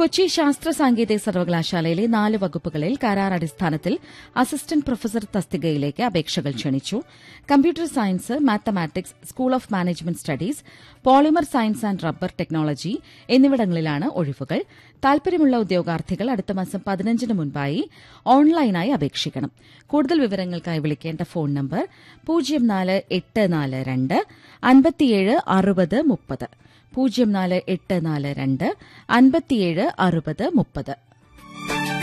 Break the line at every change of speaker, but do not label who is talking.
കൊച്ചി ശാസ്ത്ര സാങ്കേതിക സർവകലാശാലയിലെ നാല് വകുപ്പുകളിൽ കരാർ അടിസ്ഥാനത്തിൽ അസിസ്റ്റന്റ് പ്രൊഫസർ തസ്തികയിലേക്ക് അപേക്ഷകൾ ക്ഷണിച്ചു computer science mathematics school of management studies polymer science and rubber technology എന്നിവിടങ്ങളിലാണ് ഒഴിവുകൾ താൽപര്യമുള്ള ഉദ്യോഗാർത്ഥികൾ അടുത്ത മാസം പതിനഞ്ചിന് മുൻപായി ഓൺലൈനായി അപേക്ഷിക്കണം കൂടുതൽ വിവരങ്ങൾക്കായി വിളിക്കേണ്ട ഫോൺ നമ്പർ പൂജ്യം നാല് എട്ട് നാല് രണ്ട് അൻപത്തിയേഴ് അറുപത് മുപ്പത് പൂജ്യം നാല് എട്ട് നാല് രണ്ട് അൻപത്തിയേഴ് അറുപത് മുപ്പത്